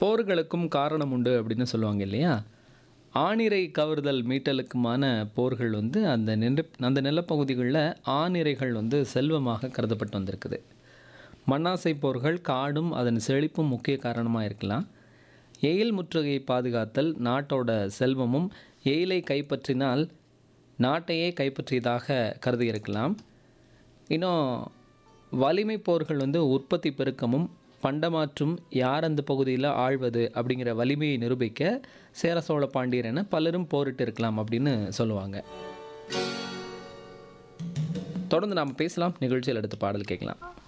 போர்களுக்கும் காரணம் உண்டு அப்படின்னு சொல்லுவாங்க இல்லையா ஆணிரை கவர்தல் மீட்டலுக்குமான போர்கள் வந்து அந்த நில அந்த நிலப்பகுதிகளில் ஆணிரைகள் வந்து செல்வமாக கருதப்பட்டு வந்திருக்குது மண்ணாசை போர்கள் காடும் அதன் செழிப்பும் முக்கிய காரணமாக இருக்கலாம் எயில் முற்றுகையை பாதுகாத்தல் நாட்டோட செல்வமும் எயிலை கைப்பற்றினால் நாட்டையே கைப்பற்றியதாக கருதி இருக்கலாம் இன்னும் வலிமை போர்கள் வந்து உற்பத்தி பெருக்கமும் பண்டமாற்றும் யார் அந்த பகுதியில் ஆழ்வது அப்படிங்கிற வலிமையை நிரூபிக்க சேர சோழ பாண்டியர் என பலரும் போரிட்டு இருக்கலாம் அப்படின்னு சொல்லுவாங்க தொடர்ந்து நாம் பேசலாம் நிகழ்ச்சியில் எடுத்து பாடல் கேட்கலாம்